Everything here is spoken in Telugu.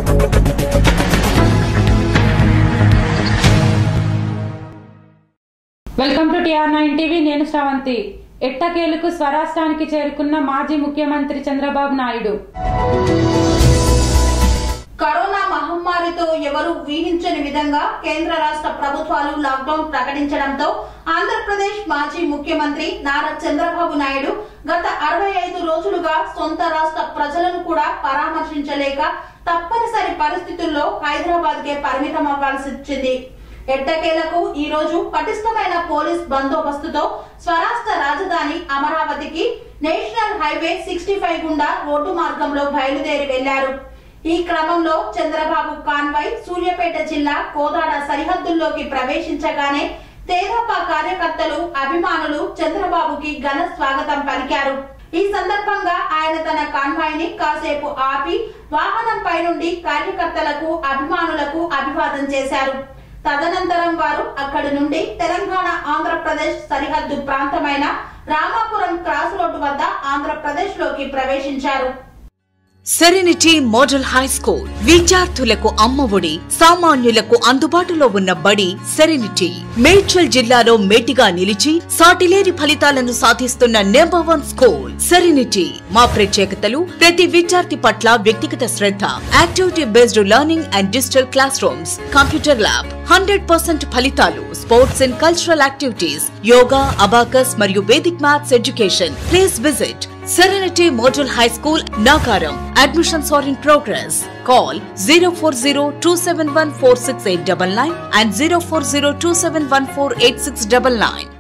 Welcome to T R nine TV నేను శ్రవంతి ఎట్టకేలకు స్వరాష్ట్రానికి చేరుకున్న మాజీ ముఖ్యమంత్రి చంద్రబాబు నాయుడు కరోనా మహమ్మారితో ఎవరు ఊహించని విధంగా కేంద్ర రాష్ట్ర ప్రభుత్వాలు లాక్డౌన్ ప్రకటించడంతో ఆంధ్రప్రదేశ్ మాజీ ముఖ్యమంత్రి నారా చంద్రబాబు నాయుడు గత అరవై ఐదు రోజులుగా సొంత రాష్ట్ర ప్రజలను కూడా పరామర్శించలేక తప్పనిసరి పరిస్థితుల్లో హైదరాబాద్ కే పరిమితం అవ్వాల్సి వచ్చింది ఎట్టకేలకు ఈ రోజు పటిష్టమైన పోలీస్ బందోబస్తుతో స్వరాష్ట్ర రాజధాని అమరావతికి నేషనల్ హైవే సిక్స్టీ ఫైవ్ గుండా రోడ్డు మార్గంలో బయలుదేరి వెళ్లారు ఈ క్రమంలో చంద్రబాబు కాన్వాయ్ సూర్యాపేట జిల్లా కోదాడ సరిహద్దుల్లోకి ప్రవేశించగానే తేదపా కార్యకర్తలు అభిమానులు చంద్రబాబుకి ఘన స్వాగతం పలికారు ఈ సందర్భంగా ఆయన తన కాన్వాయ్ ని కాసేపు ఆపి వాహనంపై నుండి కార్యకర్తలకు అభిమానులకు అభివాదం చేశారు తదనంతరం వారు అక్కడి నుండి తెలంగాణ ఆంధ్రప్రదేశ్ సరిహద్దు ప్రాంతమైన రామాపురం క్రాస్ రోడ్డు వద్ద ఆంధ్రప్రదేశ్ లోకి ప్రవేశించారు సెరెనిటీ మోడల్ హై స్కూల్ విద్యార్థులకు అమ్మఒడి సామాన్యులకు అందుబాటులో ఉన్న బడి సెరెనిటీ మేడ్చల్ జిల్లాలో మేటిగా నిలిచి సాటిలేని ఫలితాలను సాధిస్తున్న నెంబర్ వన్ స్కూల్ సెరెనిటీ మా ప్రత్యేకతలు ప్రతి విద్యార్థి పట్ల వ్యక్తిగత శ్రద్ధ activity based learning and digital class rooms computer lab hundred percent ఫలితాలు sports and cultural activities yoga abacus మరియు Vedic maths education please visit Serenity Model High School, Nagaram. Admissions are in progress. Call 040 and 040